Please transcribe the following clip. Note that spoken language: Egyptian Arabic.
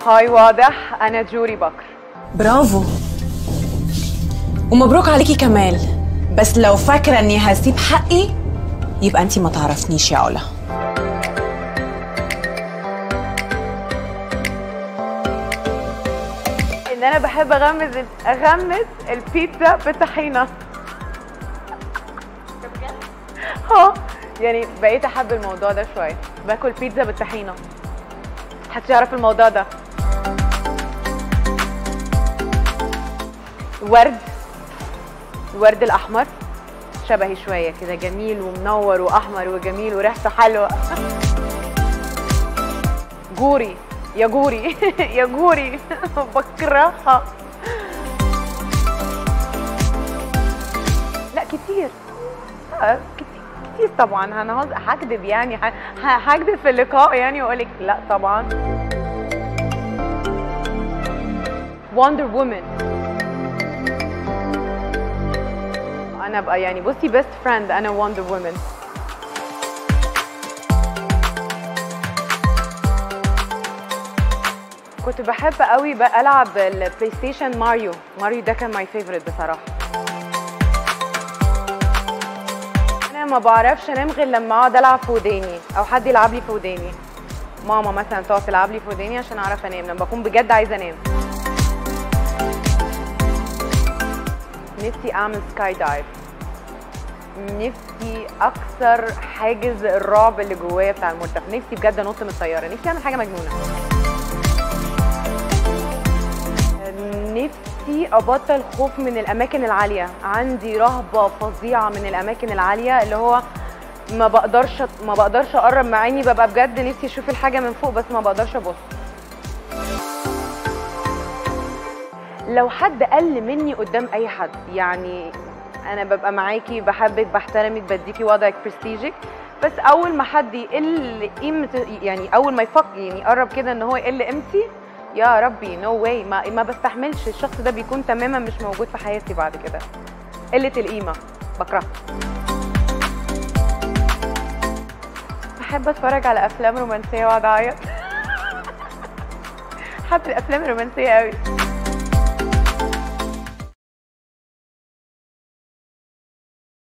هاي واضح انا جوري بكر برافو ومبروك عليكي كمال بس لو فاكره اني هسيب حقي يبقى انتي ما تعرفنيش يا علا ان انا بحب اغمز اغمز البيتزا بالطحينه ها يعني بقيت احب الموضوع ده شويه باكل بيتزا بالطحينه محدش يعرف الموضوع ده ورد الورد الاحمر شبهي شويه كده جميل ومنور واحمر وجميل وريحته حلوه جوري يا جوري يا جوري بكرهها لا كتير آه، كتير كتير طبعا انا هز- هكدب يعني ه- ه- هكدب في اللقاء يعني واقول لك لا طبعا وندر وومن انا بقى يعني بصي بيست فريند انا وندر وومن كنت بحب قوي بقى العب البلاي ستيشن ماريو ماريو ده كان ماي فيفورت بصراحه انا ما بعرفش انام غير لما اقعد العب في وداني او حد يلعب لي في وداني ماما مثلا تقعد تلعب لي في وداني عشان اعرف انام لما بكون بجد عايزه انام نفسي اعمل سكاي دايف نفسي اكسر حاجز الرعب اللي جوايا بتاع المرتفع نفسي بجد انط من الطياره نفسي اعمل حاجه مجنونه نفسي ابطل خوف من الاماكن العاليه عندي رهبه فظيعه من الاماكن العاليه اللي هو ما بقدرش ما بقدرش اقرب مع اني ببقى بجد نفسي اشوف الحاجه من فوق بس ما بقدرش ابص لو حد قل مني قدام اي حد يعني انا ببقى معاكي بحبك بحترمك بديكي وضعك برستيجك بس اول ما حد يقل قيمه يعني اول ما يفكر يعني يقرب كده ان هو يقل قيمتي يا ربي نو no واي ما, ما بستحملش الشخص ده بيكون تماما مش موجود في حياتي بعد كده قله القيمه بكرهها بحب اتفرج على افلام رومانسيه واقعد اعيط بحب الافلام الرومانسيه قوي